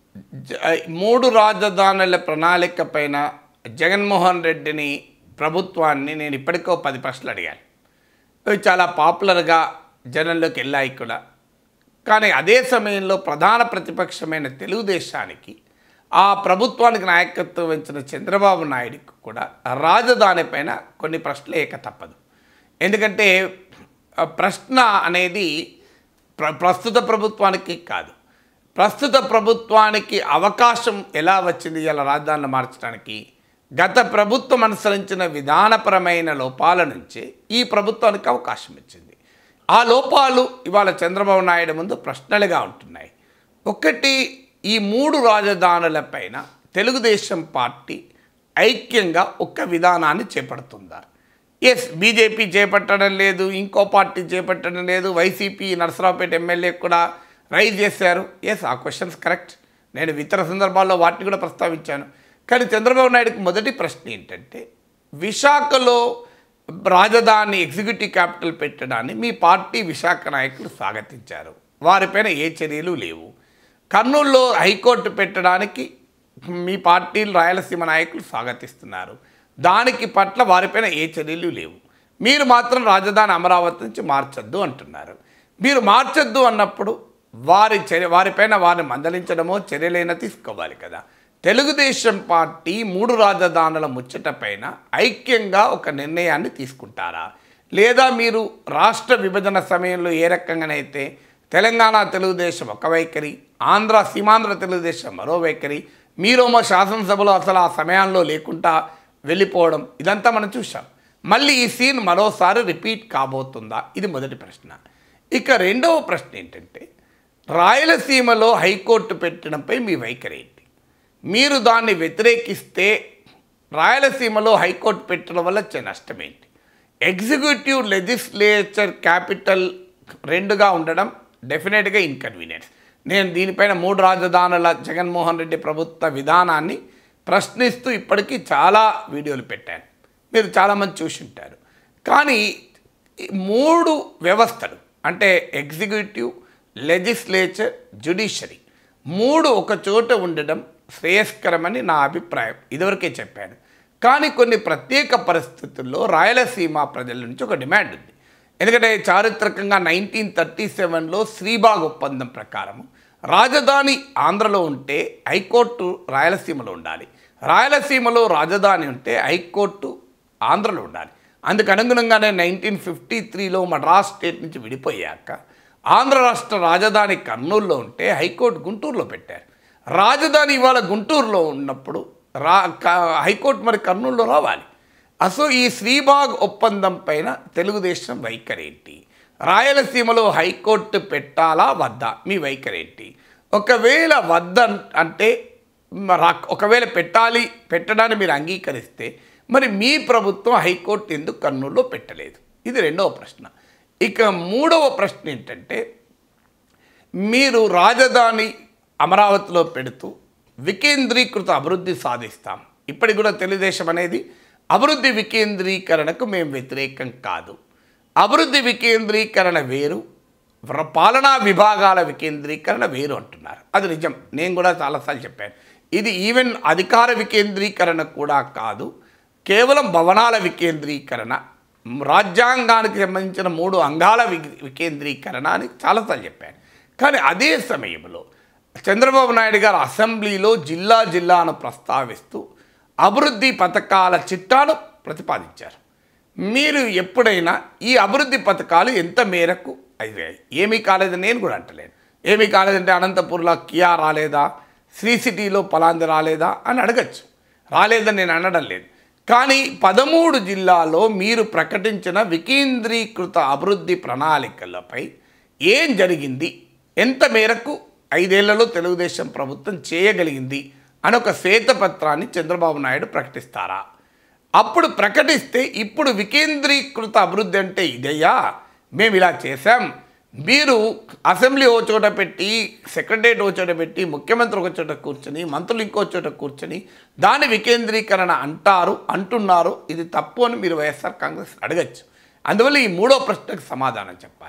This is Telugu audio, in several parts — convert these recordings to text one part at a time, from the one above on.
జ- మూడు రాజధానుల ప్రణాళిక పైన జగన్మోహన్ రెడ్డిని ప్రభుత్వాన్ని నేను ఇప్పటికో పది ప్రశ్నలు అడిగాను అవి చాలా పాపులర్గా జనంలోకి వెళ్ళాయి కూడా కానీ అదే సమయంలో ప్రధాన ప్రతిపక్షమైన తెలుగుదేశానికి ఆ ప్రభుత్వానికి నాయకత్వం వహించిన చంద్రబాబు నాయుడుకి కూడా రాజధాని పైన కొన్ని ప్రశ్నలు ఏక తప్పదు ఎందుకంటే ఆ ప్రశ్న అనేది ప్ర ప్రస్తుత ప్రభుత్వానికి కాదు ప్రస్తుత ప్రభుత్వానికి అవకాశం ఎలా వచ్చింది ఇలా రాజధానిని మార్చడానికి గత ప్రభుత్వం అనుసరించిన విధానపరమైన లోపాల నుంచే ఈ ప్రభుత్వానికి అవకాశం ఇచ్చింది ఆ లోపాలు ఇవాళ చంద్రబాబు నాయుడు ముందు ప్రశ్నలుగా ఉంటున్నాయి ఒకటి ఈ మూడు రాజధానులపైన తెలుగుదేశం పార్టీ ఐక్యంగా ఒక విధానాన్ని చేపడుతుందా ఎస్ బీజేపీ చేపట్టడం లేదు ఇంకో పార్టీ చేపట్టడం లేదు వైసీపీ నరసరావుపేట ఎమ్మెల్యే కూడా రైజ్ చేశారు ఎస్ ఆ క్వశ్చన్స్ కరెక్ట్ నేను ఇతర సందర్భాల్లో వాటిని కూడా ప్రస్తావించాను కానీ చంద్రబాబు నాయుడుకి మొదటి ప్రశ్న ఏంటంటే విశాఖలో రాజధాని ఎగ్జిక్యూటివ్ క్యాపిటల్ పెట్టడాన్ని మీ పార్టీ విశాఖ నాయకులు స్వాగతించారు వారిపైన ఏ చర్యలు లేవు కర్నూలులో హైకోర్టు పెట్టడానికి మీ పార్టీ రాయలసీమ నాయకులు స్వాగతిస్తున్నారు దానికి పట్ల వారిపైన ఏ చర్యలు లేవు మీరు మాత్రం రాజధాని అమరావతి నుంచి మార్చొద్దు అంటున్నారు మీరు మార్చొద్దు అన్నప్పుడు వారి చర్య వారిపైన వారిని మందలించడమో చర్యలైనా తీసుకోవాలి కదా తెలుగుదేశం పార్టీ మూడు రాజధానుల ముచ్చట పైన ఐక్యంగా ఒక నిర్ణయాన్ని తీసుకుంటారా లేదా మీరు రాష్ట్ర విభజన సమయంలో ఏ రకంగానైతే తెలంగాణ తెలుగుదేశం ఒక వైఖరి ఆంధ్ర సీమాంధ్ర తెలుగుదేశం మరో వైఖరి మీరేమో శాసనసభలో అసలు ఆ సమయంలో లేకుండా వెళ్ళిపోవడం ఇదంతా మనం చూసాం మళ్ళీ ఈ సీన్ మరోసారి రిపీట్ కాబోతుందా ఇది మొదటి ప్రశ్న ఇక రెండవ ప్రశ్న ఏంటంటే రాయలసీమలో హైకోర్టు పెట్టడంపై మీ వైఖరి ఏంటి మీరు దాన్ని వ్యతిరేకిస్తే రాయలసీమలో హైకోర్టు పెట్టడం వల్ల వచ్చే నష్టం ఏంటి ఎగ్జిక్యూటివ్ లెజిస్లేచర్ క్యాపిటల్ రెండుగా ఉండడం డెఫినెట్గా ఇన్కన్వీనియన్స్ నేను దీనిపైన మూడు రాజధానుల జగన్మోహన్ రెడ్డి ప్రభుత్వ విధానాన్ని ప్రశ్నిస్తూ ఇప్పటికీ చాలా వీడియోలు పెట్టాను మీరు చాలామంది చూసి ఉంటారు కానీ ఈ మూడు వ్యవస్థలు అంటే ఎగ్జిక్యూటివ్ లెజిస్లేచర్ జ్యుడిషరీ మూడు ఒక చోట ఉండడం శ్రేయస్కరమని నా అభిప్రాయం ఇదివరకే చెప్పాను కానీ కొన్ని ప్రత్యేక పరిస్థితుల్లో రాయలసీమ ప్రజల నుంచి ఒక డిమాండ్ ఉంది ఎందుకంటే చారిత్రకంగా నైన్టీన్ థర్టీ సెవెన్లో శ్రీబాగ్ ఒప్పందం ప్రకారం రాజధాని ఆంధ్రలో ఉంటే హైకోర్టు రాయలసీమలో ఉండాలి రాయలసీమలో రాజధాని ఉంటే హైకోర్టు ఆంధ్రలో ఉండాలి అందుకు అనుగుణంగానే నైన్టీన్ ఫిఫ్టీ త్రీలో మద్రాస్ స్టేట్ నుంచి విడిపోయాక ఆంధ్ర రాష్ట్ర రాజధాని కర్నూలులో ఉంటే హైకోర్టు గుంటూరులో పెట్టారు రాజధాని ఇవాళ గుంటూరులో ఉన్నప్పుడు రా క- హైకోర్టు మరి కర్నూలులో రావాలి అసలు ఈ శ్రీబాగ్ ఒప్పందం పైన తెలుగుదేశం వైఖరి ఏంటి రాయలసీమలో హైకోర్టు పెట్టాలా వద్దా మీ వైఖరి ఏంటి ఒకవేళ వద్ద అంటే రా- ఒకవేళ పెట్టాలి పెట్టడాన్ని మీరు అంగీకరిస్తే మరి మీ ప్రభుత్వం హైకోర్టు ఎందుకు కర్నూలులో పెట్టలేదు ఇది రెండవ ప్రశ్న ఇక మూడవ ప్రశ్న ఏంటంటే మీరు రాజధాని అమరావతిలో పెడుతూ వికేంద్రీకృత అభివృద్ధి సాధిస్తాం ఇప్పటికి కూడా తెలుగుదేశం అనేది అభివృద్ధి వికేంద్రీకరణకు మేము వ్యతిరేకం కాదు అభివృద్ధి వికేంద్రీకరణ వేరు వ్ర- పాలనా విభాగాల వికేంద్రీకరణ వేరు అంటున్నారు అది నిజం నేను కూడా చాలాసార్లు చెప్పాను ఇది ఈవెన్ అధికార వికేంద్రీకరణ కూడా కాదు కేవలం భవనాల వికేంద్రీకరణ రాజ్యాంగానికి సంబంధించిన మూడు అంగాల వి- వికేంద్రీకరణ అని చాలాసార్లు చెప్పాను కానీ అదే సమయంలో చంద్రబాబు నాయుడు గారు అసెంబ్లీలో జిల్లా జిల్లాను ప్రస్తావిస్తూ అభివృద్ధి పథకాల చిట్టాను ప్రతిపాదించారు మీరు ఎప్పుడైనా ఈ అభివృద్ధి పథకాలు ఎంత మేరకు అయ్యాయి ఏమీ కాలేదని నేను కూడా అంటలేను ఏమీ కాలేదంటే అనంతపూర్లో కియా రాలేదా శ్రీ సిటీలో పలాంది రాలేదా అని అడగచ్చు రాలేదని నేను అనడం లేదు కానీ పదమూడు జిల్లాలో మీరు ప్రకటించిన వికేంద్రీకృత అభివృద్ధి ప్రణాళికలపై ఏం జరిగింది ఎంత మేరకు ఐదేళ్లలో తెలుగుదేశం ప్రభుత్వం చేయగలిగింది అని ఒక శ్వేతపత్రాన్ని చంద్రబాబు నాయుడు ప్రకటిస్తారా అప్పుడు ప్రకటిస్తే ఇప్పుడు వికేంద్రీకృత అభివృద్ధి అంటే ఇదయ్యా మేము ఇలా చేశాం మీరు అసెంబ్లీ ఓ చోట పెట్టి సెక్రటరియట్ ఓ చోట పెట్టి ముఖ్యమంత్రి ఒక చోట కూర్చొని మంత్రులు ఇంకో చోట కూర్చొని దాని వికేంద్రీకరణ అంటారు అంటున్నారు ఇది తప్పు అని మీరు వైఎస్ఆర్ కాంగ్రెస్ అడగచ్చు అందువల్ల ఈ మూడో ప్రశ్నకు సమాధానం చెప్పాలి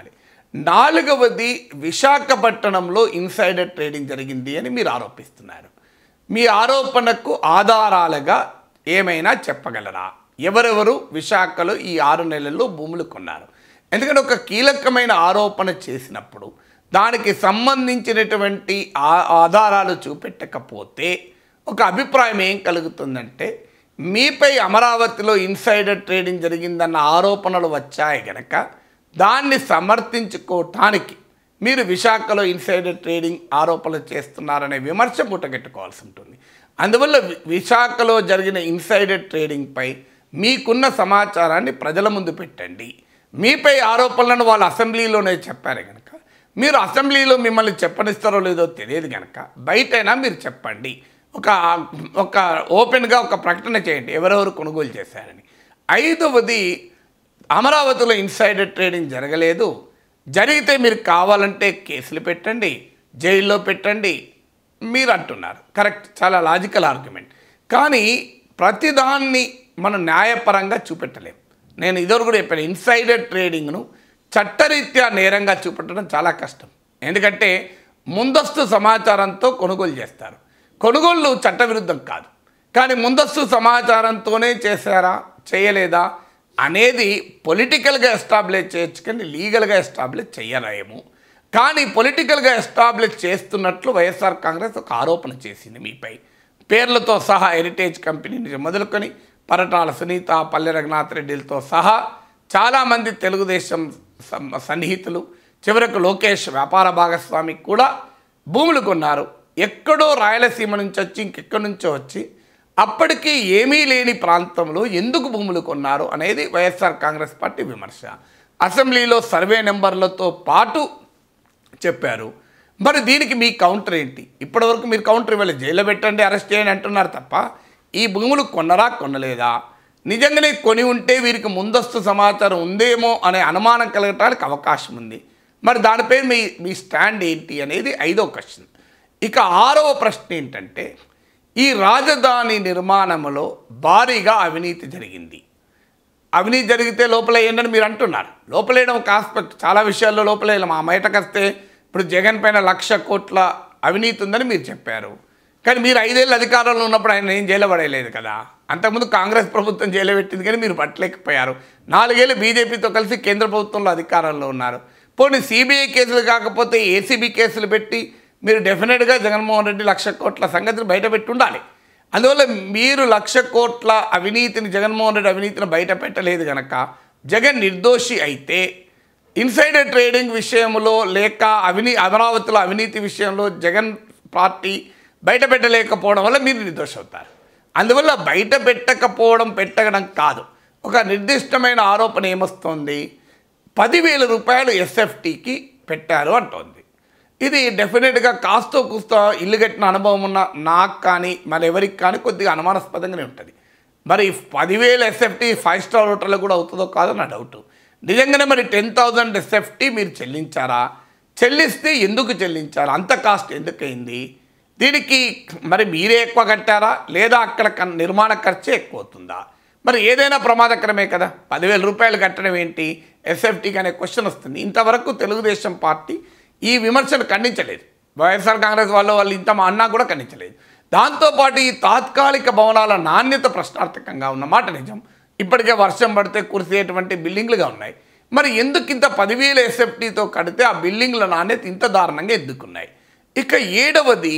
నాలుగవది విశాఖపట్నంలో ఇన్సైడర్ ట్రేడింగ్ జరిగింది అని మీరు ఆరోపిస్తున్నారు మీ ఆరోపణకు ఆధారాలుగా ఏమైనా చెప్పగలరా ఎవరెవరు విశాఖలో ఈ ఆరు నెలల్లో భూములు కొన్నారు ఎందుకంటే ఒక కీలకమైన ఆరోపణ చేసినప్పుడు దానికి సంబంధించినటువంటి ఆ- ఆధారాలు చూపెట్టకపోతే ఒక అభిప్రాయం ఏం కలుగుతుందంటే మీపై అమరావతిలో ఇన్సైడర్ ట్రేడింగ్ జరిగిందన్న ఆరోపణలు వచ్చాయి గనక దాన్ని సమర్థించుకోవటానికి మీరు విశాఖలో ఇన్సైడర్ ట్రేడింగ్ ఆరోపణలు చేస్తున్నారనే విమర్శ ముట్టగెట్టుకోవాల్సి ఉంటుంది అందువల్ల వి- విశాఖలో జరిగిన ఇన్సైడర్ ట్రేడింగ్పై మీకున్న సమాచారాన్ని ప్రజల ముందు పెట్టండి మీపై ఆరోపణలను వాళ్ళు అసెంబ్లీలోనే చెప్పారు కనుక మీరు అసెంబ్లీలో మిమ్మల్ని చెప్పనిస్తారో లేదో తెలియదు కనుక బయటైనా మీరు చెప్పండి ఒక ఒక ఓపెన్గా ఒక ప్రకటన చేయండి ఎవరెవరు కొనుగోలు చేశారని ఐదవది అమరావతిలో ఇన్సైడర్ ట్రేడింగ్ జరగలేదు జరిగితే మీరు కావాలంటే కేసులు పెట్టండి జైల్లో పెట్టండి మీరు అంటున్నారు కరెక్ట్ చాలా లాజికల్ ఆర్గ్యుమెంట్ కానీ ప్రతిదాన్ని మనం న్యాయపరంగా చూపెట్టలేం నేను ఇదివరకు కూడా చెప్పాను ఇన్సైడర్ ట్రేడింగ్ను చట్టరీత్యా నేరంగా చూపెట్టడం చాలా కష్టం ఎందుకంటే ముందస్తు సమాచారంతో కొనుగోలు చేస్తారు కొనుగోళ్ళు చట్టవిరుద్ధం కాదు కానీ ముందస్తు సమాచారంతోనే చేశారా చేయలేదా అనేది పొలిటికల్గా ఎస్టాబ్లిష్ చేయొచ్చు కానీ లీగల్గా ఎస్టాబ్లిష్ చేయలేము కానీ పొలిటికల్గా ఎస్టాబ్లిష్ చేస్తున్నట్లు వైఎస్ఆర్ కాంగ్రెస్ ఒక ఆరోపణ చేసింది మీపై పేర్లతో సహా హెరిటేజ్ కంపెనీ నుంచి మొదలుకొని పరటాల సునీత పల్లె రఘునాథ్ రెడ్డిలతో సహా చాలామంది తెలుగుదేశం సం- సన్నిహితులు చివరకు లోకేష్ వ్యాపార భాగస్వామి కూడా భూములు కొన్నారు ఎక్కడో రాయలసీమ నుంచి వచ్చి ఇంకెక్కడి నుంచో వచ్చి అప్పటికి ఏమీ లేని ప్రాంతంలో ఎందుకు భూములు కొన్నారు అనేది వైఎస్ఆర్ కాంగ్రెస్ పార్టీ విమర్శ అసెంబ్లీలో సర్వే నెంబర్లతో పాటు చెప్పారు మరి దీనికి మీ కౌంటర్ ఏంటి ఇప్పటివరకు మీరు కౌంటర్ ఇవ్వలేదు జైల్లో పెట్టండి అరెస్ట్ చేయండి అంటున్నారు తప్ప ఈ భూములు కొన్నరా కొనలేదా నిజంగానే కొని ఉంటే వీరికి ముందస్తు సమాచారం ఉందేమో అనే అనుమానం కలగటానికి అవకాశం ఉంది మరి దానిపై మీ మీ స్టాండ్ ఏంటి అనేది ఐదో క్వశ్చన్ ఇక ఆరవ ప్రశ్న ఏంటంటే ఈ రాజధాని నిర్మాణంలో భారీగా అవినీతి జరిగింది అవినీతి జరిగితే లోపలేయండి మీరు అంటున్నారు లోపలేయడం ఒక ఆస్పెక్ట్ చాలా విషయాల్లో లోపలేయడం ఆ బయటకొస్తే ఇప్పుడు జగన్ పైన లక్ష కోట్ల అవినీతి ఉందని మీరు చెప్పారు కానీ మీరు ఐదేళ్ళు అధికారంలో ఉన్నప్పుడు ఆయన ఏం జైలు పడేయలేదు కదా అంతకుముందు కాంగ్రెస్ ప్రభుత్వం జైలు పెట్టింది కానీ మీరు పట్టలేకపోయారు నాలుగేళ్ళు బీజేపీతో కలిసి కేంద్ర ప్రభుత్వంలో అధికారంలో ఉన్నారు పోనీ సిబిఐ కేసులు కాకపోతే ఏసీబీ కేసులు పెట్టి మీరు డెఫినెట్గా జగన్మోహన్ రెడ్డి లక్ష కోట్ల సంగతిని బయట పెట్టి ఉండాలి అందువల్ల మీరు లక్ష కోట్ల అవినీతిని జగన్మోహన్ రెడ్డి అవినీతిని బయట పెట్టలేదు కనుక జగన్ నిర్దోషి అయితే ఇన్సైడర్ ట్రేడింగ్ విషయంలో లేక అవినీ అమరావతిలో అవినీతి విషయంలో జగన్ పార్టీ బయట పెట్టలేకపోవడం వల్ల మీరు నిర్దోషి అవుతారు అందువల్ల బయట పెట్టకపోవడం పెట్టడం కాదు ఒక నిర్దిష్టమైన ఆరోపణ ఏమొస్తుంది పదివేల రూపాయలు ఎస్ఎఫ్టీకి పెట్టారు అంటోంది ఇది డెఫినెట్గా కాస్తో కూస్తో ఇల్లు కట్టిన అనుభవం ఉన్న నాకు కానీ మరి ఎవరికి కానీ కొద్దిగా అనుమానాస్పదంగానే ఉంటుంది మరి పదివేల ఎస్ఎఫ్టీ ఫైవ్ స్టార్ హోటల్లో కూడా అవుతుందో కాదో నా డౌట్ నిజంగానే మరి టెన్ థౌజండ్ ఎస్ఎఫ్టీ మీరు చెల్లించారా చెల్లిస్తే ఎందుకు చెల్లించారు అంత కాస్ట్ ఎందుకు అయింది దీనికి మరి మీరే ఎక్కువ కట్టారా లేదా అక్కడ కన్- నిర్మాణ ఖర్చే ఎక్కువ అవుతుందా మరి ఏదైనా ప్రమాదకరమే కదా పదివేల రూపాయలు కట్టడం ఏంటి ఎస్ఎఫ్టీకి అనే క్వశ్చన్ వస్తుంది ఇంతవరకు తెలుగుదేశం పార్టీ ఈ విమర్శను ఖండించలేదు వైఎస్ఆర్ కాంగ్రెస్ వాళ్ళు వాళ్ళు ఇంత మా అన్నా కూడా ఖండించలేదు దాంతోపాటు ఈ తాత్కాలిక భవనాల నాణ్యత ప్రశ్నార్థకంగా ఉన్నమాట నిజం ఇప్పటికే వర్షం పడితే కురిసేటువంటి బిల్డింగ్లుగా ఉన్నాయి మరి ఎందుకు ఇంత పదివేల ఎస్ఎఫ్టీతో కడితే ఆ బిల్డింగ్ల నాణ్యత ఇంత దారుణంగా ఎద్దుకున్నాయి ఇక ఏడవది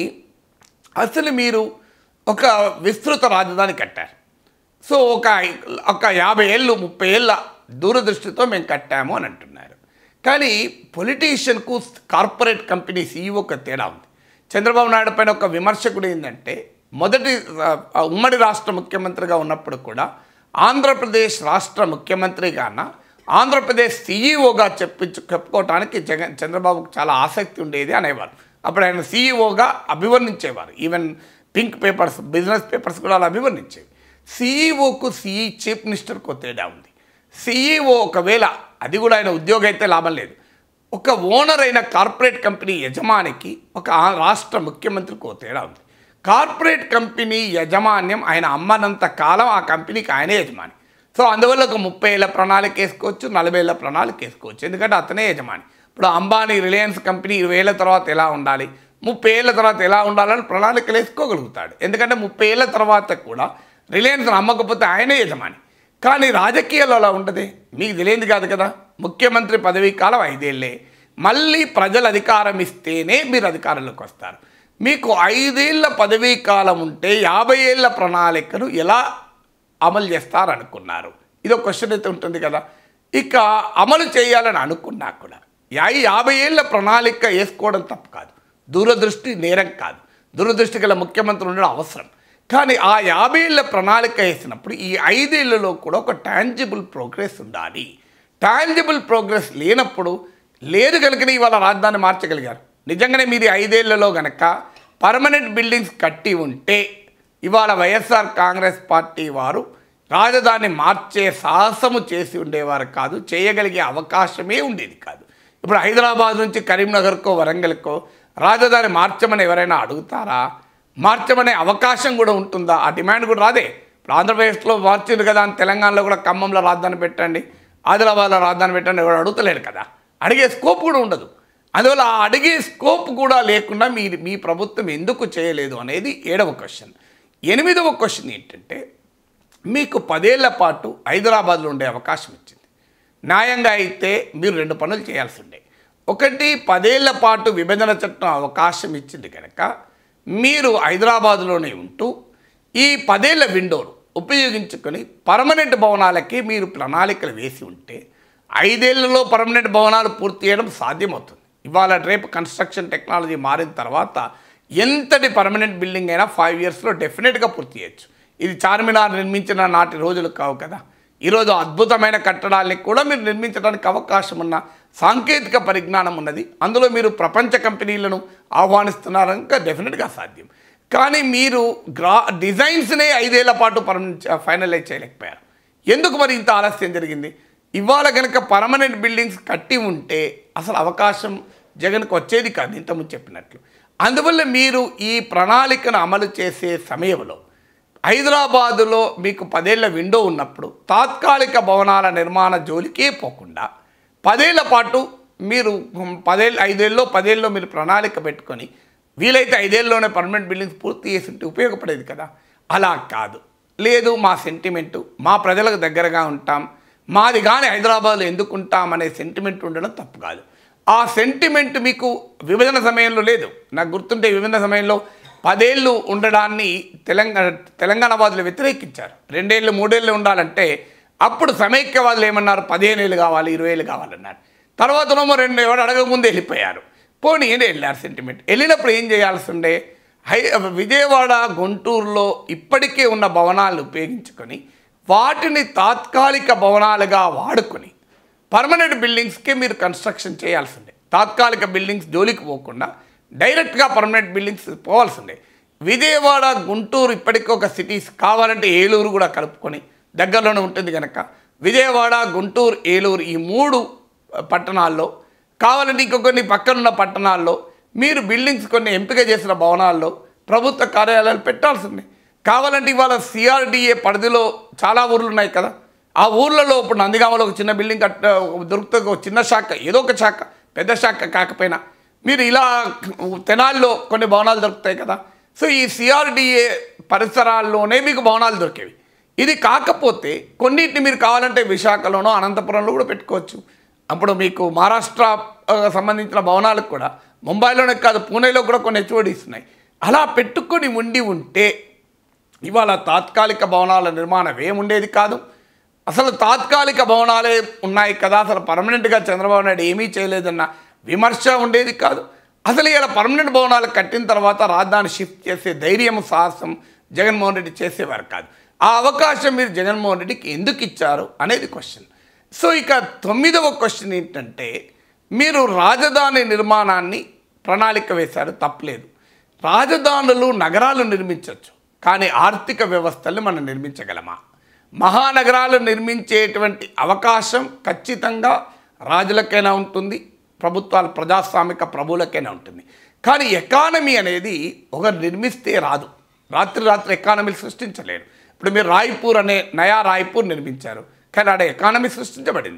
అసలు మీరు ఒక విస్తృత రాజధాని కట్టారు సో ఒక ఒక యాభై ఏళ్ళు ముప్పై ఏళ్ళ దూరదృష్టితో మేము కట్టాము అని అంటున్నారు కానీ పొలిటీషియన్కు కార్పొరేట్ కంపెనీ సీఈఓకి తేడా ఉంది చంద్రబాబు నాయుడు పైన ఒక విమర్శకుడు ఏంటంటే మొదటి ఆ, ఉమ్మడి రాష్ట్ర ముఖ్యమంత్రిగా ఉన్నప్పుడు కూడా ఆంధ్రప్రదేశ్ రాష్ట్ర ముఖ్యమంత్రిగాన ఆంధ్రప్రదేశ్ సీఈఓగా చెప్పించు చెప్పుకోవటానికి జగన్ చంద్రబాబుకు చాలా ఆసక్తి ఉండేది అనేవారు అప్పుడు ఆయన సీఈఓగా అభివర్ణించేవారు even pink papers business papers కూడా అలా అభివర్ణించేవి సీఈఓకు సిఈ చీఫ్ మినిస్టర్కు తేడా ఉంది సీఈఓ ఒకవేళ అది కూడా ఆయన ఉద్యోగం అయితే లాభం లేదు ఒక ఓనర్ అయిన కార్పొరేట్ కంపెనీ యజమానికి ఒక ఆ రాష్ట్ర ముఖ్యమంత్రికి ఓ తేడా ఉంది కార్పొరేట్ కంపెనీ యజమాన్యం ఆయన అమ్మనంత కాలం ఆ కంపెనీకి ఆయనే యజమాని సో అందువల్ల ఒక ముప్పై ఏళ్ళ ప్రణాళిక వేసుకోవచ్చు నలభై ఏళ్ళ ప్రణాళిక వేసుకోవచ్చు ఎందుకంటే అతనే యజమాని ఇప్పుడు అంబానీ రిలయన్స్ కంపెనీ ఇరవై ఏళ్ళ తర్వాత ఎలా ఉండాలి ముప్పై ఏళ్ళ తర్వాత ఎలా ఉండాలని ప్రణాళికలు వేసుకోగలుగుతాడు ఎందుకంటే ముప్పై ఏళ్ళ తర్వాత కూడా రిలయన్స్ నమ్మకపోతే ఆయనే యజమాని కానీ రాజకీయాలు అలా ఉండదే మీకు తెలియదు కాదు కదా ముఖ్యమంత్రి పదవీ కాలం ఐదేళ్లే మళ్ళీ ప్రజలు అధికారం ఇస్తేనే మీరు అధికారంలోకి వస్తారు మీకు ఐదేళ్ల పదవీ కాలం ఉంటే యాభై ఏళ్ల ప్రణాళికను ఎలా అమలు చేస్తారనుకున్నారు ఇది ఒక క్వశ్చన్ అయితే ఉంటుంది కదా ఇక అమలు చేయాలని అనుకున్నా కూడా యా- ఈ యాభై ఏళ్ళ ప్రణాళిక వేసుకోవడం తప్పు కాదు దూరదృష్టి నేరం కాదు దూరదృష్టి గల ముఖ్యమంత్రి ఉండడం అవసరం కానీ ఆ యాభై ఏళ్ళ ప్రణాళిక వేసినప్పుడు ఈ ఐదేళ్లలో కూడా ఒక టాంజిబుల్ ప్రోగ్రెస్ ఉండాలి టాంజిబుల్ ప్రోగ్రెస్ లేనప్పుడు లేదు కనుకనే ఇవాళ రాజధాని మార్చగలిగారు నిజంగానే మీది ఐదేళ్లలో గనక పర్మనెంట్ బిల్డింగ్స్ కట్టి ఉంటే ఇవాళ వైఎస్ఆర్ కాంగ్రెస్ పార్టీ వారు రాజధాని మార్చే సాహసము చేసి ఉండేవారు కాదు చేయగలిగే అవకాశమే ఉండేది కాదు ఇప్పుడు హైదరాబాద్ నుంచి కరీంనగర్కో వరంగల్కో రాజధాని మార్చమని ఎవరైనా అడుగుతారా మార్చమనే అవకాశం కూడా ఉంటుందా ఆ డిమాండ్ కూడా రాదే ఇప్పుడు ఆంధ్రప్రదేశ్లో మార్చింది కదా అని తెలంగాణలో కూడా ఖమ్మంలో రాజధాని పెట్టండి ఆదిలాబాద్లో రాజధాని పెట్టండి ఎవరు అడుగుతలేరు కదా అడిగే స్కోప్ కూడా ఉండదు అందువల్ల ఆ అడిగే స్కోప్ కూడా లేకుండా మీ మీ ప్రభుత్వం ఎందుకు చేయలేదు అనేది ఏడవ క్వశ్చన్ ఎనిమిదవ క్వశ్చన్ ఏంటంటే మీకు పదేళ్ల పాటు హైదరాబాద్లో ఉండే అవకాశం ఇచ్చింది న్యాయంగా అయితే మీరు రెండు పనులు చేయాల్సి ఉండే ఒకటి పదేళ్ల పాటు విభజన చట్టం అవకాశం ఇచ్చింది కనుక మీరు హైదరాబాద్లోనే ఉంటూ ఈ పదేళ్ల విండోను ఉపయోగించుకొని పర్మనెంట్ భవనాలకి మీరు ప్రణాళికలు వేసి ఉంటే ఐదేళ్లలో పర్మనెంట్ భవనాలు పూర్తి చేయడం సాధ్యమవుతుంది ఇవాళ రేపు కన్స్ట్రక్షన్ టెక్నాలజీ మారిన తర్వాత ఎంతటి పర్మనెంట్ బిల్డింగ్ అయినా ఫైవ్ ఇయర్స్లో డెఫినెట్గా పూర్తి చేయొచ్చు ఇది చార్మినార్ నిర్మించిన నాటి రోజులు కావు కదా ఈరోజు అద్భుతమైన కట్టడాల్ని కూడా మీరు నిర్మించడానికి అవకాశం ఉన్న సాంకేతిక పరిజ్ఞానం ఉన్నది అందులో మీరు ప్రపంచ కంపెనీలను ఆహ్వానిస్తున్నారు కనుక డెఫినెట్గా సాధ్యం కానీ మీరు గ్రా డిజైన్స్నే ఐదేళ్ల పాటు పర్మనెంట్ ఫైనలైజ్ చేయలేకపోయారు ఎందుకు మరి ఇంత ఆలస్యం జరిగింది ఇవాళ కనుక పర్మనెంట్ బిల్డింగ్స్ కట్టి ఉంటే అసలు అవకాశం జగన్కు వచ్చేది కాదు ఇంతకుముందు చెప్పినట్లు అందువల్ల మీరు ఈ ప్రణాళికను అమలు చేసే సమయంలో హైదరాబాదులో మీకు పదేళ్ల విండో ఉన్నప్పుడు తాత్కాలిక భవనాల నిర్మాణ జోలికే పోకుండా పదేళ్ల పాటు మీరు పదేళ్ళు ఐదేళ్ళలో పదేళ్ళలో మీరు ప్రణాళిక పెట్టుకొని వీలైతే ఐదేళ్ళలోనే పర్మనెంట్ బిల్డింగ్స్ పూర్తి చేసి ఉంటే ఉపయోగపడేది కదా అలా కాదు లేదు మా సెంటిమెంటు మా ప్రజలకు దగ్గరగా ఉంటాం మాది కానీ హైదరాబాద్లో ఎందుకు ఉంటాం అనే సెంటిమెంట్ ఉండడం తప్పు కాదు ఆ సెంటిమెంట్ మీకు విభజన సమయంలో లేదు నాకు గుర్తుంటే విభజన సమయంలో పదేళ్ళు ఉండడాన్ని తెలంగాణ తెలంగాణ వాదులు వ్యతిరేకించారు రెండేళ్ళు మూడేళ్ళు ఉండాలంటే అప్పుడు సమైక్యవాదులు ఏమన్నారు పదిహేను ఏళ్ళు కావాలి ఇరవై ఏళ్ళు కావాలన్నారు తర్వాతనేమో రెండు ఎవరు అడగకముందే వెళ్ళిపోయారు పోనీ ఏంటి వెళ్ళారు సెంటిమెంట్ వెళ్ళినప్పుడు ఏం చేయాల్సి ఉండే హై విజయవాడ గుంటూరులో ఇప్పటికే ఉన్న భవనాలను ఉపయోగించుకొని వాటిని తాత్కాలిక భవనాలుగా వాడుకొని పర్మనెంట్ బిల్డింగ్స్కి మీరు కన్స్ట్రక్షన్ చేయాల్సి ఉండే తాత్కాలిక బిల్డింగ్స్ జోలికి పోకుండా డైరెక్ట్గా పర్మనెంట్ బిల్డింగ్స్ పోవాల్సి ఉండే విజయవాడ గుంటూరు ఇప్పటికీ ఒక సిటీస్ కావాలంటే ఏలూరు కూడా కలుపుకొని దగ్గరలోనే ఉంటుంది కనుక విజయవాడ గుంటూరు ఏలూరు ఈ మూడు పట్టణాల్లో కావాలంటే ఇంకొక కొన్ని పక్కనున్న పట్టణాల్లో మీరు బిల్డింగ్స్ కొన్ని ఎంపిక చేసిన భవనాల్లో ప్రభుత్వ కార్యాలయాలు పెట్టాల్సింది కావాలంటే ఇవాళ సిఆర్డిఏ పరిధిలో చాలా ఊర్లు ఉన్నాయి కదా ఆ ఊర్లలో ఇప్పుడు నందిగామలో ఒక చిన్న బిల్డింగ్ కట్ట దొరుకుతుంది ఒక చిన్న శాఖ ఏదో ఒక శాఖ పెద్ద శాఖ కాకపోయినా మీరు ఇలా తెనాల్లో కొన్ని భవనాలు దొరుకుతాయి కదా సో ఈ సిఆర్డిఏ పరిసరాల్లోనే మీకు భవనాలు దొరికేవి ఇది కాకపోతే కొన్నిటిని మీరు కావాలంటే విశాఖలోనో అనంతపురంలో కూడా పెట్టుకోవచ్చు అప్పుడు మీకు మహారాష్ట్ర ఆ, సంబంధించిన భవనాలకు కూడా ముంబైలోనే కాదు పూణేలో కూడా కొన్ని హెచ్ఓడీస్ ఉన్నాయి అలా పెట్టుకొని ఉండి ఉంటే ఇవాళ తాత్కాలిక భవనాల నిర్మాణం ఏముండేది కాదు అసలు తాత్కాలిక భవనాలే ఉన్నాయి కదా అసలు పర్మనెంట్గా చంద్రబాబు నాయుడు ఏమీ చేయలేదన్న విమర్శ ఉండేది కాదు అసలు ఇలా పర్మనెంట్ భవనాలు కట్టిన తర్వాత రాజధాని షిఫ్ట్ చేసే ధైర్యం సాహసం జగన్మోహన్ రెడ్డి చేసేవారు కాదు ఆ అవకాశం మీరు జగన్మోహన్ రెడ్డికి ఎందుకు ఇచ్చారు అనేది క్వశ్చన్ సో ఇక తొమ్మిదవ క్వశ్చన్ ఏంటంటే మీరు రాజధాని నిర్మాణాన్ని ప్రణాళిక వేశారు తప్పలేదు రాజధానులు నగరాలు నిర్మించవచ్చు కానీ ఆర్థిక వ్యవస్థల్ని మనం నిర్మించగలమా మహానగరాలు నిర్మించేటువంటి అవకాశం ఖచ్చితంగా రాజులకైనా ఉంటుంది ప్రభుత్వాలు ప్రజాస్వామిక ప్రభువులకైనా ఉంటుంది కానీ ఎకానమీ అనేది ఒకరు నిర్మిస్తే రాదు రాత్రి రాత్రి ఎకానమీ సృష్టించలేరు ఇప్పుడు మీరు రాయ్పూర్ అనే నయా రాయ్పూర్ నిర్మించారు కానీ ఆడ ఎకానమీ సృష్టించబడిందా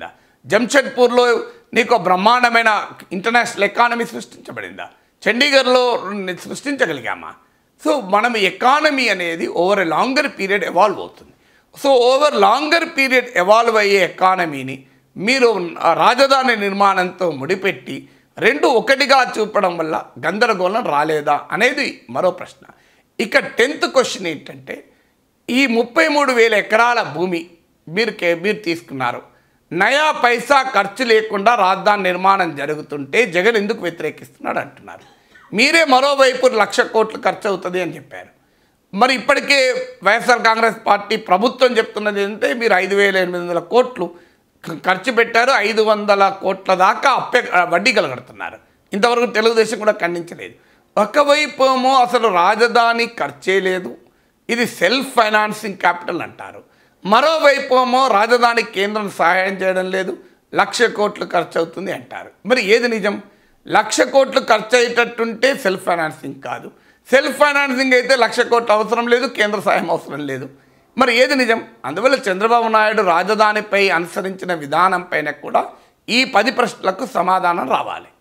జంషెడ్పూర్లో నీకు బ్రహ్మాండమైన ఇంటర్నేషనల్ ఎకానమీ సృష్టించబడిందా చండీగఢ్లో సృష్టించగలిగామా సో మనం ఎకానమీ అనేది over a longer period evolve అవుతుంది so over longer period evolve అయ్యే ఎకానమీని మీరు ఆ రాజధాని నిర్మాణంతో ముడిపెట్టి రెండు ఒకటిగా చూపడం వల్ల గందరగోళం రాలేదా అనేది మరో ప్రశ్న ఇక టెన్త్ క్వశ్చన్ ఏంటంటే ఈ ముప్పై మూడు వేల ఎకరాల భూమి మీరు కే మీరు తీసుకున్నారు నయా పైసా ఖర్చు లేకుండా రాజధాని నిర్మాణం జరుగుతుంటే జగన్ ఎందుకు వ్యతిరేకిస్తున్నాడు అంటున్నారు మీరే మరోవైపు లక్ష కోట్లు ఖర్చు అవుతుంది అని చెప్పారు మరి ఇప్పటికే వైఎస్ఆర్ కాంగ్రెస్ పార్టీ ప్రభుత్వం చెప్తున్నది ఏంటంటే మీరు ఐదు వేల ఎనిమిది వందల కోట్లు ఖ- ఖర్చు పెట్టారు ఐదు వందల కోట్ల దాకా అప్పే వడ్డీ కలగడుతున్నారు ఇంతవరకు తెలుగుదేశం కూడా ఖండించలేదు ఒకవైపు ఏమో అసలు రాజధాని ఖర్చే లేదు ఇది సెల్ఫ్ ఫైనాన్సింగ్ క్యాపిటల్ అంటారు మరోవైపు ఏమో రాజధాని కేంద్రం సహాయం చేయడం లేదు లక్ష కోట్లు ఖర్చు అవుతుంది అంటారు మరి ఏది నిజం లక్ష కోట్లు ఖర్చు అయ్యేటట్టుంటే సెల్ఫ్ ఫైనాన్సింగ్ కాదు సెల్ఫ్ ఫైనాన్సింగ్ అయితే లక్ష కోట్లు అవసరం లేదు కేంద్ర సహాయం అవసరం లేదు మరి ఏది నిజం అందువల్ల చంద్రబాబు నాయుడు రాజధానిపై అనుసరించిన విధానం పైన కూడా ఈ పది ప్రశ్నలకు సమాధానం రావాలి